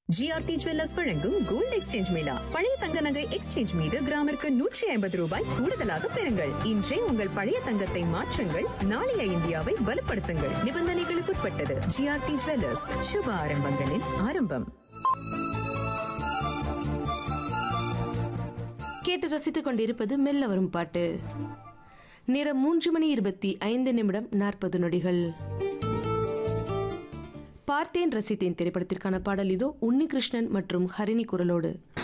GRT jewellers வழங்கும் gold exchange mela பழைய தங்க நகை எக்ஸ்சேஞ்ச் மீது கிராமிற்கு நூற்றி ஐம்பது ரூபாய் கூடுதலாக பெறுங்கள் இன்றே உங்கள் பழைய தங்கத்தை மாற்றுங்கள் நாளைய இந்தியாவை வலுப்படுத்துங்கள் நிபந்தனைகளுக்குட்பட்டது ஜிஆர்டி ஜுவல்லர்ஸ் சுப ஆரம்பங்களின் ஆரம்பம் கேட்டு ரசித்துக் கொண்டிருப்பது மெல்ல வரும் பாட்டு நேரம் மூன்று மணி இருபத்தி ஐந்து நிமிடம் நாற்பது நொடிகள் பார்த்தேன் ரசித்தேன் திரைப்படத்திற்கான பாடல் இதோ உன்னிகிருஷ்ணன் மற்றும் ஹரிணி குரலோடு